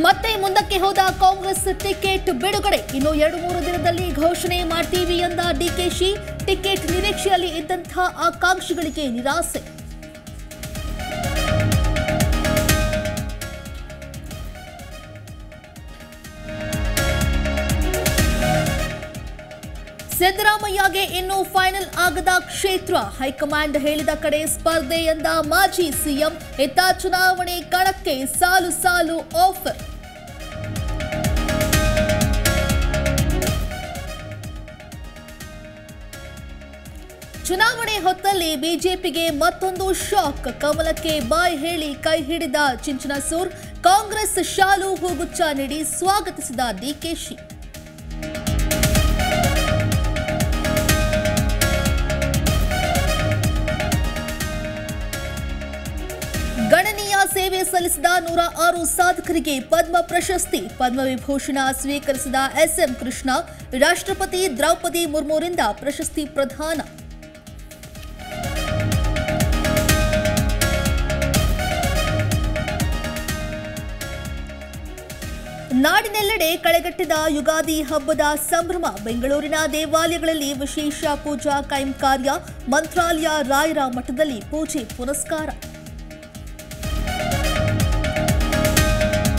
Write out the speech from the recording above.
ಮತ್ತೆ ಮುಂದಕ್ಕೆ ಹೋದ ಕಾಂಗ್ರೆಸ್ ಟಿಕೆಟ್ ಬಿಡುಗಡೆ ಇನ್ನು ಎರಡು ಮೂರು ದಿನದಲ್ಲಿ ಘೋಷಣೆ ಮಾಡ್ತೀವಿ ಎಂದ ಡಿಕೆಶಿ ಟಿಕೆಟ್ ನಿರೀಕ್ಷೆಯಲ್ಲಿ ಇದ್ದಂತಹ ಆಕಾಂಕ್ಷಿಗಳಿಗೆ ನಿರಾಸೆ ಸಿದ್ದರಾಮಯ್ಯಗೆ ಇನ್ನೂ ಫೈನಲ್ ಆಗದ ಕ್ಷೇತ್ರ ಹೈಕಮಾಂಡ್ ಹೇಳಿದ ಕಡೆ ಸ್ಪರ್ಧೆ ಎಂದ ಮಾಜಿ ಸಿಎಂ ಇತ್ತ ಚುನಾವಣೆ ಕಣಕ್ಕೆ ಸಾಲು ಸಾಲು ಆಫರ್ ಚುನಾವಣೆ ಹೊತ್ತಲ್ಲಿ ಬಿಜೆಪಿಗೆ ಮತ್ತೊಂದು ಶಾಕ್ ಕಮಲಕ್ಕೆ ಬಾಯ್ ಹೇಳಿ ಕೈ ಹಿಡಿದ ಚಿಂಚನಸೂರ್ ಕಾಂಗ್ರೆಸ್ ಶಾಲು ಹೂಗುಚ್ಚ ನೀಡಿ ಸ್ವಾಗತಿಸಿದ ಡಿಕೆಶಿ ಗಣನೀಯ ಸೇವೆ ಸಲ್ಲಿಸಿದ ನೂರ ಆರು ಸಾಧಕರಿಗೆ ಪದ್ಮ ಪ್ರಶಸ್ತಿ ಪದ್ಮವಿಭೂಷಣ ಸ್ವೀಕರಿಸಿದ ಎಸ್ಎಂ ಕೃಷ್ಣ ರಾಷ್ಟ್ರಪತಿ ದ್ರೌಪದಿ ಮುರ್ಮುರಿಂದ ಪ್ರಶಸ್ತಿ ಪ್ರದಾನ ನಾಡಿನೆಲ್ಲೆಡೆ ಕಳೆಗಟ್ಟಿದ ಯುಗಾದಿ ಹಬ್ಬದ ಸಂಭ್ರಮ ಬೆಂಗಳೂರಿನ ದೇವಾಲಯಗಳಲ್ಲಿ ವಿಶೇಷ ಪೂಜಾ ಕೈಂಕಾರ್ಯ ಮಂತ್ರಾಲಯ ರಾಯರ ಮಠದಲ್ಲಿ ಪೂಜೆ ಪುನಸ್ಕಾರ